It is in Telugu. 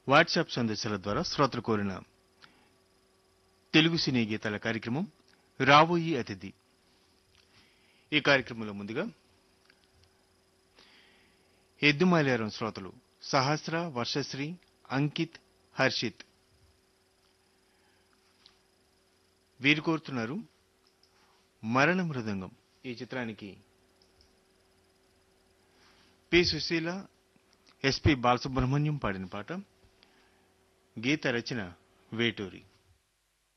వాట్సాప్ సందేశాల ద్వారా శ్రోతలు కోరిన తెలుగు సినీ గీతాల కార్యక్రమం రాబోయి అతిథి ఈ కార్యక్రమంలో ముందుగా ఎద్దుమాలేరం శ్రోతలు సహస్ర వర్షశ్రీ అంకిత్ హర్షిత్ వీరు కోరుతున్నారు మరణ మృదంగం ఈ చిత్రానికి పి సుశీల ఎస్పి బాలసుబ్రహ్మణ్యం పాడిన పాట గీత రచన వేటూరి